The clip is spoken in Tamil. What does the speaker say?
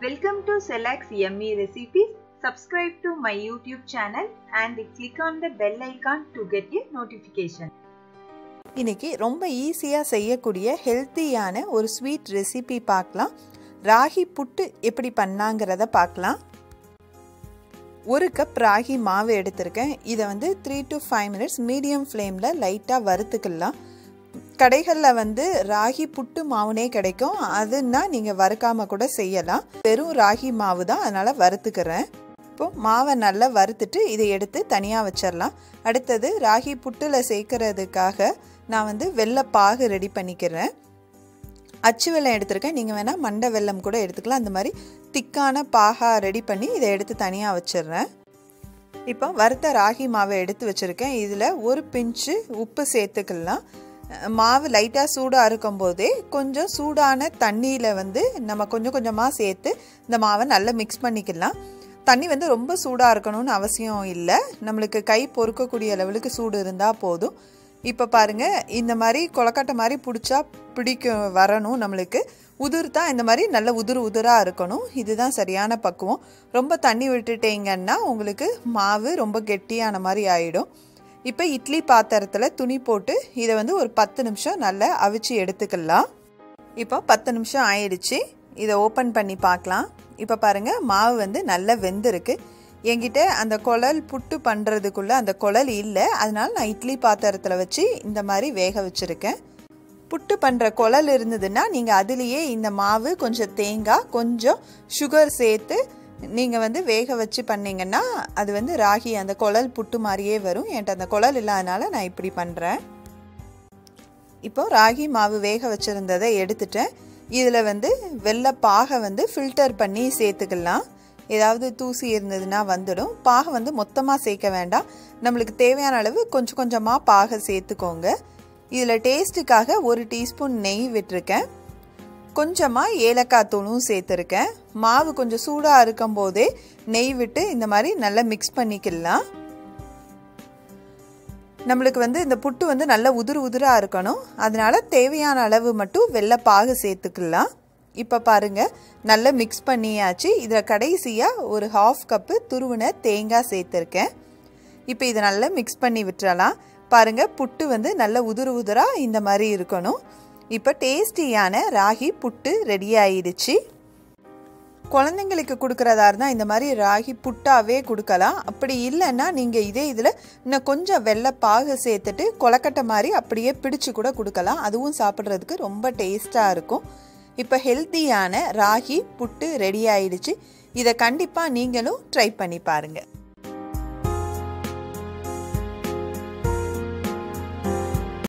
Welcome to Select Yummy Recipes. Subscribe to my YouTube channel and click on the bell icon to get a notification. இன்னைக்கு ரொம்ப ஈஸியாக செய்யக்கூடிய ஹெல்த்தியான ஒரு ஸ்வீட் ரெசிபி பார்க்கலாம் ராகி புட்டு எப்படி பண்ணாங்கிறத பார்க்கலாம் ஒரு கப் ராகி மாவு எடுத்திருக்கேன் இதை வந்து three to five minutes medium ஃப்ளேமில் லைட்டாக வறுத்துக்கலாம் கடைகளில் வந்து ராகி புட்டு மாவுனே கிடைக்கும் அதுன்னா நீங்கள் வறுக்காமல் கூட செய்யலாம் வெறும் ராகி மாவு தான் அதனால் வறுத்துக்கிறேன் இப்போ மாவை நல்லா வறுத்துட்டு இதை எடுத்து தனியாக வச்சிடலாம் அடுத்தது ராகி புட்டில் சேர்க்கறதுக்காக நான் வந்து வெள்ளை பாகு ரெடி பண்ணிக்கிறேன் அச்சு வெல்லம் எடுத்திருக்கேன் நீங்கள் வேணால் மண்டை வெல்லம் கூட எடுத்துக்கலாம் அந்த மாதிரி திக்கான பாகா ரெடி பண்ணி இதை எடுத்து தனியாக வச்சிடுறேன் இப்போ வறுத்த ராகி மாவை எடுத்து வச்சுருக்கேன் இதில் ஒரு பிஞ்சு உப்பு சேர்த்துக்கலாம் மாவு லைட்டாக சூடாக இருக்கும்போதே கொஞ்சம் சூடான தண்ணியில் வந்து நம்ம கொஞ்சம் கொஞ்சமாக சேர்த்து இந்த மாவை நல்லா மிக்ஸ் பண்ணிக்கலாம் தண்ணி வந்து ரொம்ப சூடாக இருக்கணும்னு அவசியம் இல்லை நம்மளுக்கு கை பொறுக்கக்கூடிய லெவலுக்கு சூடு இருந்தால் போதும் இப்போ பாருங்கள் இந்த மாதிரி கொலக்கட்டை மாதிரி பிடிச்சா பிடிக்க வரணும் நம்மளுக்கு உதிர்த்தா இந்த மாதிரி நல்ல உதிர் உதிராக இருக்கணும் இதுதான் சரியான பக்குவம் ரொம்ப தண்ணி விட்டுட்டீங்கன்னா உங்களுக்கு மாவு ரொம்ப கெட்டியான மாதிரி ஆகிடும் இப்போ இட்லி பாத்திரத்தில் துணி போட்டு இதை வந்து ஒரு பத்து நிமிஷம் நல்லா அவிச்சு எடுத்துக்கலாம் இப்போ பத்து நிமிஷம் ஆயிடுச்சு இதை ஓப்பன் பண்ணி பார்க்கலாம் இப்போ பாருங்கள் மாவு வந்து நல்லா வெந்திருக்கு என்கிட்ட அந்த குழல் புட்டு பண்ணுறதுக்குள்ளே அந்த குழல் இல்லை அதனால நான் இட்லி பாத்திரத்தில் வச்சு இந்த மாதிரி வேக வச்சுருக்கேன் புட்டு பண்ணுற குழல் இருந்ததுன்னா நீங்கள் அதுலேயே இந்த மாவு கொஞ்சம் தேங்காய் கொஞ்சம் சுகர் சேர்த்து நீங்கள் வந்து வேக வச்சு பண்ணிங்கன்னா அது வந்து ராகி அந்த குழல் புட்டு மாதிரியே வரும் என்கிட்ட அந்த குழல் இல்லாதனால நான் இப்படி பண்ணுறேன் இப்போ ராகி மாவு வேக வச்சுருந்ததை எடுத்துட்டேன் இதில் வந்து வெள்ளை பாகை வந்து ஃபில்டர் பண்ணி சேர்த்துக்கலாம் ஏதாவது தூசி இருந்ததுன்னா வந்துடும் பாகை வந்து மொத்தமாக சேர்க்க வேண்டாம் நம்மளுக்கு தேவையான அளவு கொஞ்சம் கொஞ்சமாக பாகை சேர்த்துக்கோங்க இதில் டேஸ்ட்டுக்காக ஒரு டீஸ்பூன் நெய் விட்டுருக்கேன் கொஞ்சமாக ஏலக்காய் தூளும் சேர்த்துருக்கேன் மாவு கொஞ்சம் சூடாக இருக்கும் போதே நெய் விட்டு இந்த மாதிரி நல்லா மிக்ஸ் பண்ணிக்கலாம் நம்மளுக்கு வந்து இந்த புட்டு வந்து நல்ல உதிர் உதிராக இருக்கணும் அதனால தேவையான அளவு மட்டும் வெள்ளை பாகு சேர்த்துக்கலாம் இப்போ பாருங்கள் நல்லா மிக்ஸ் பண்ணியாச்சு இதில் கடைசியாக ஒரு ஹாஃப் கப்பு துருவின தேங்காய் சேர்த்துருக்கேன் இப்போ இதை நல்லா மிக்ஸ் பண்ணி விட்டுறலாம் பாருங்கள் புட்டு வந்து நல்ல உதிர் உதிராக இந்த மாதிரி இருக்கணும் இப்போ டேஸ்டியான ராகி புட்டு ரெடி ஆயிடுச்சு குழந்தைங்களுக்கு கொடுக்குறதா இருந்தால் இந்த மாதிரி ராகி புட்டாவே கொடுக்கலாம் அப்படி இல்லைன்னா நீங்கள் இதே இதில் இன்னும் கொஞ்சம் வெள்ளை பாகு சேர்த்துட்டு கொலக்கட்டை மாதிரி அப்படியே பிடிச்சு கூட கொடுக்கலாம் அதுவும் சாப்பிட்றதுக்கு ரொம்ப டேஸ்ட்டாக இருக்கும் இப்போ ஹெல்த்தியான ராகி புட்டு ரெடி ஆயிடுச்சு இதை கண்டிப்பாக நீங்களும் ட்ரை பண்ணி பாருங்கள்